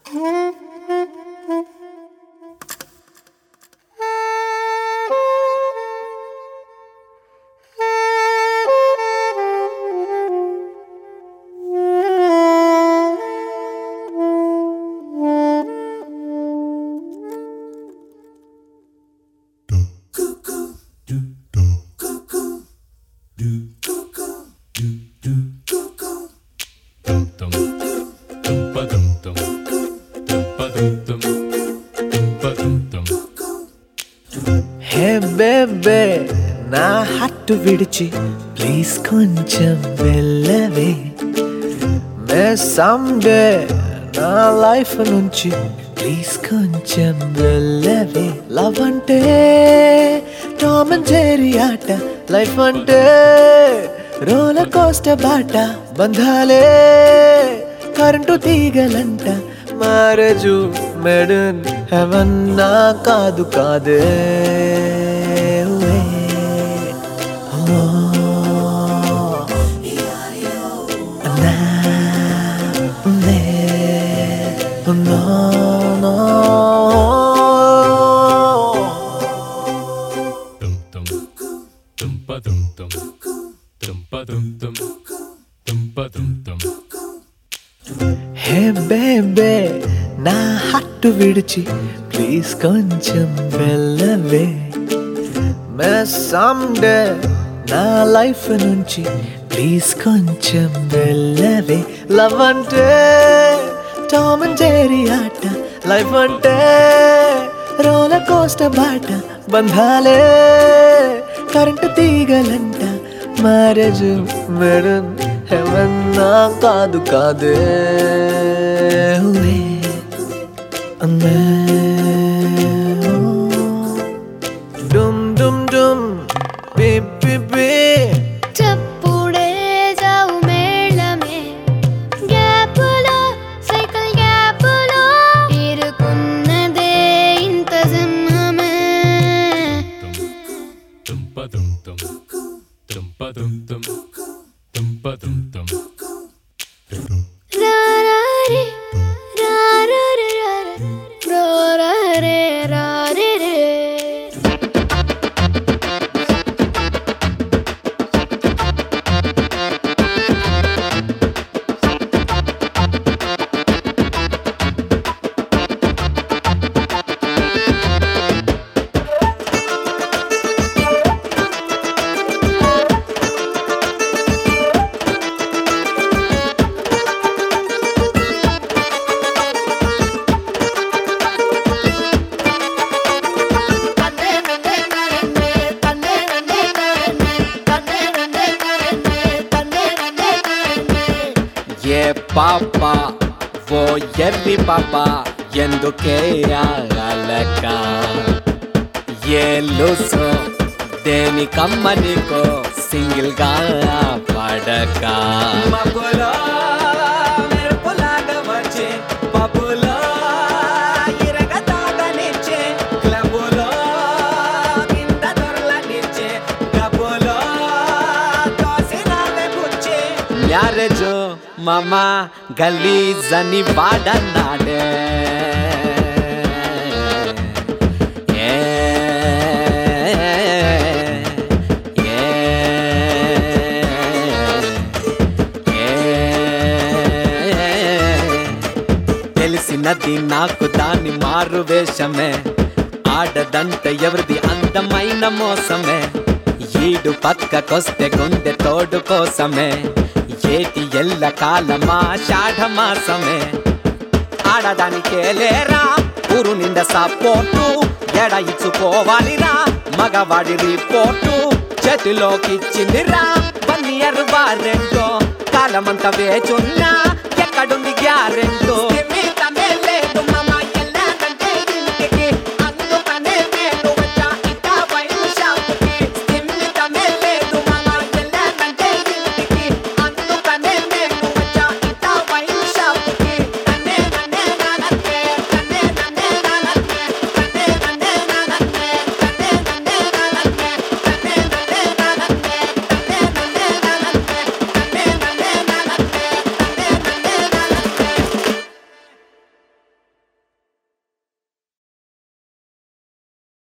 హే బేబే నా హట్టు విడిచి ప్లీజ్ కొంచెం వెళ్ళవే మే సమ్డే నా లైఫ్ నుంచి ప్లీజ్ కొంచెం వెళ్ళవే లవ్ అంటే టామ్ అండ్ జెర్రీ ఆట లైఫ్ అంటే రోలర్ కోస్టర్ బాట బంధాలే కరెంటు తీగలంట మారజు మెడన్ హెవన్ నా కాదు కాదే ఉవే. ఓ. నా ఉందే. No, no. హే బేబే నా హట్టు విడిచి ప్లీజ్ కొంచెం వెళ్ళవే మే సమ్డే నా లైఫ్ నుంచి ప్లీజ్ కొంచెం వెళ్ళవే లవ్ అంటే టామ్ అండ్ జెర్రీ ఆట లైఫ్ అంటే రోలర్ కోస్టర్ బాట బంధాలే కరెంటు తీగలంట మ్యారేజ్ మెడన్ హెవెన్ నా కాదు కాదే ఉవే. అమ్మే. డుమ్ డుమ్ డుమ్ బి బి బి చప్పుడే జావు మేళమే గ్యాపులో సైకిల్ గ్యాపులో ఇరుకున్నదే ఇంత సింహమే రారారే, రారారారా, రారారే, రారేరే. ఏ పాప ఓ ఎర్రి పాప ఎందుకే ఆగలక ఏ లూసు దేనికమ్మ నీకో సింగిల్ గా పడక మబ్బులో మెరుపులాగా వచ్చే పబ్బులో ఇరగతాగనిచ్చే క్లబ్బులో కింద దొరలనిచ్చే డబ్బులో తోసినావే బుచ్చే మ్యారేజ్ మామ గలీజ్ అని వాడన్నాడే ఏ, ఏ, ఏ. తెలిసినది నాకు దాని మారు వేషమే ఆడదంటే ఎవరిది అందమైన మోసమే ఈడు పక్కకొస్తే గుండె తోడు కోసమే ఏటి ఎల్ల కాలమా షాఢ మాసమే ఆడదానికే లేరా ఊరు నిండా సపోర్టు ఎడ ఇచ్చుకోవాలిరా మగవాడి రిపోర్టు చేతిలోకి ఇచ్చిందిరా వన్ ఇయర్ వారెంటో కాలమంతా వేచున్నా ఎక్కడుంది గ్యారెంటీ